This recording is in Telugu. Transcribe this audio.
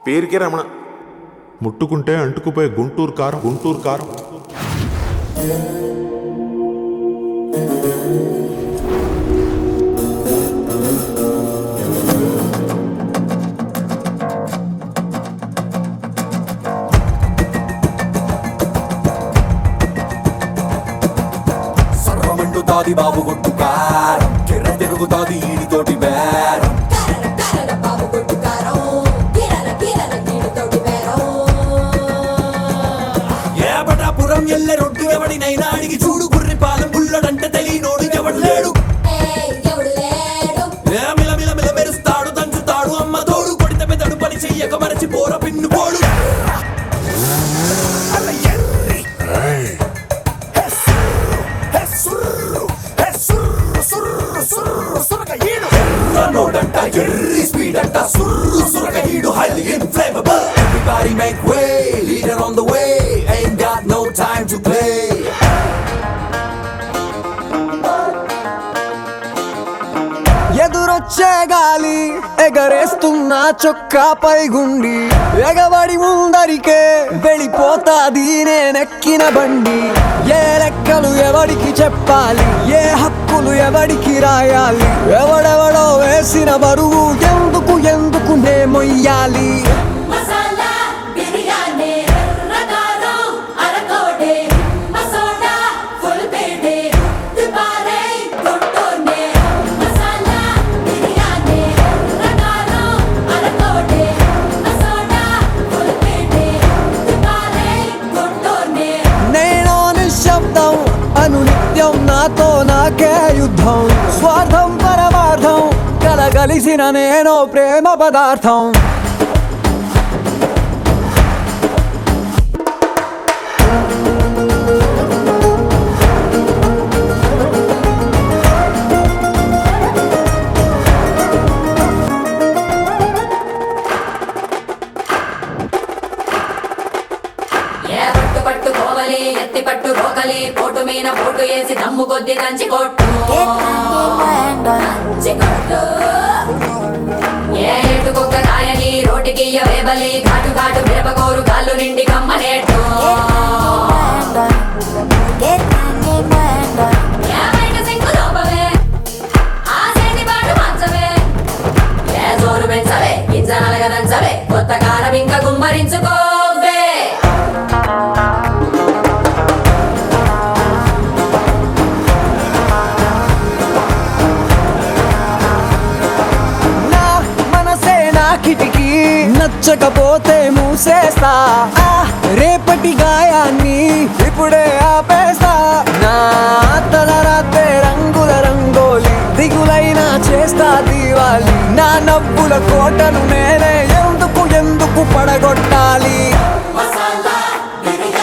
పేరుకే రమణ ముట్టుకుంటే అంటుకుపోయే గుంటూరు కారం గుంటూరు కారం సర్వమండుతాది బాబు కొట్టు కారం కిర్ర తిరుగుతాది ఈడితోటి బేరం కరల బాబు కొట్టు కారం కిరల కిరల నీళ్ళతోటి బేరం ఏబటాపురం ఎల్లె రొడ్డు ఎవడినైనా అడిగి చూడు గుర్రి పాలెం బుల్లడంటే తెలియనోడు ఎవడు లేడు ఏయ్ ఎవడు లేడు ఏ మిల మిల మిల మెరుస్తాడు దంచుతాడు అమ్మ తోడు కొడితే పెదడు పని చెయ్యక మరచి పోర పిన్ను పోడు అల ఎర్రి. హే సుర్రు, హే సుర్రు, హే సుర్రు, సుర్రు, సుర్రు, సురక ఈడు. ఎర్రనోడంట ఎర్రి స్పీడ్ అంట సుర్రు సురక ఈడు highly inflammable everybody make way leader on the way ain't got no time to play ఎదురొచ్చే గాలి ఎగరేస్తున్న చొక్కాపై గుండి ఎగబడి ముందరికే వెళ్ళిపోతాది నేనెక్కిన బండి ఏ లెక్కలు ఎవడికి చెప్పాలి ఏ హక్కులు ఎవడికి రాయాలి ఎవడెవడో వేసిన బరువు ఎందుకు ఎందుకు నే మొయ్యాలి మసాలా బిర్యానీ ఎర్రకారం అరకోటే మసోడా ఫుల్ పేటే దుబారే గుంటూర్నే మసాలా బిర్యానీ ఎర్రకారం అరకోటే మసోడా ఫుల్ పేటే దుబారే గుంటూర్నే నేను నిశ్శబ్దం అను నిత్యం నాతో నాకే యుద్ధం స్వార్థం పరమార్థం కలగలిసిన నేను ప్రేమ పదార్థం ఏ పట్టు పట్టు కోవలి ఎత్తి పట్టు రోకలి పోటు మీన పోటు వేసి దమ్ము కొద్ది దంచి కొట్టు దంచి కొట్టు ఏ ఎటుకొక్క కాయని రోటికి వేబలి ఘాటు ఘాటు మిరపకోరు కాళ్ళు నిండి కమ్మనేట్టు ఏ బయట సింకు లోపవే ఆ చేతి పాటు మంచవే ఏ జోరు పెంచవే గింజ నలగదంచవే కొత్త కారం ఇంకా గుమ్మరించుకోవే నా మనసే నా కిటికీ నచ్చకపోతే మూసేస్తా ఆ రేపటి గాయాన్ని ఇప్పుడే ఆపేస్తా నా తలరాతే రంగుల రంగోలి దిగులైనా చేస్తా దీవాలి నా నవ్వుల కోటను నేనే ఎందుకు ఎందుకు పడగొట్టాలి మసాలా బిర్యానీ